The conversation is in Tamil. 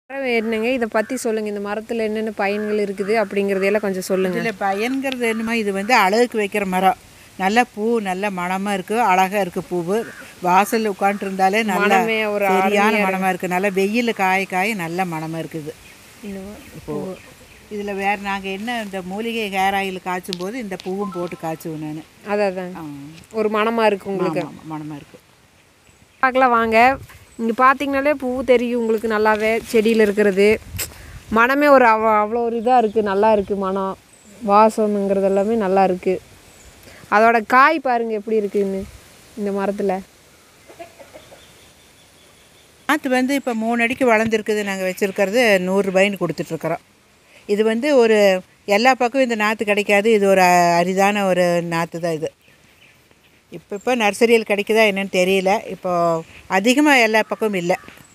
மரம் என்னங்க இதை பற்றி சொல்லுங்கள் இந்த மரத்தில் என்னென்ன பயன்கள் இருக்குது அப்படிங்கிறதையெல்லாம் கொஞ்சம் சொல்லுங்கள் இதில் பயன்கிறது என்னமோ இது வந்து அழகுக்கு வைக்கிற மரம் நல்ல பூ நல்ல மணமாக இருக்குது அழகாக இருக்குது பூவு வாசலில் உட்காந்துருந்தாலே நல்ல மணமே ஒரு சரியான மணமாக இருக்குது நல்ல வெயில் காய காய நல்ல மணமாக இருக்குது இன்னும் இப்போ இதில் வேறு நாங்கள் என்ன இந்த மூலிகை ஹேர் ஆயில் காய்ச்சும் போது இந்த பூவும் போட்டு காய்ச்சுவேன் நான் அதான் அதான் ஒரு மனமாக இருக்குது உங்களுக்கு மணமாக இருக்குது பார்க்கலாம் வாங்க இங்கே பார்த்தீங்கனாலே பூ தெரியும் உங்களுக்கு நல்லாவே செடியில் இருக்கிறது மனமே ஒரு அவ்வளோ அவ்வளோ ஒரு இதாக இருக்குது நல்லா இருக்குது மனம் வாசம்ங்கிறது எல்லாமே நல்லா இருக்குது அதோட காய் பாருங்க எப்படி இருக்குன்னு இந்த மரத்தில் நாற்று வந்து இப்போ மூணு அடிக்கு வளர்ந்துருக்குது நாங்கள் வச்சுருக்கிறது நூறுரூபாயின்னு கொடுத்துட்ருக்குறோம் இது வந்து ஒரு எல்லா பக்கமும் இந்த நாற்று கிடைக்காது இது ஒரு அ- அரிதான ஒரு நாற்று தான் இது இப்போ இப்போ நர்சரியில் கிடைக்குதா என்னன்னு தெரியல இப்போ அதிகமாக எல்லா பக்கமும் இல்லை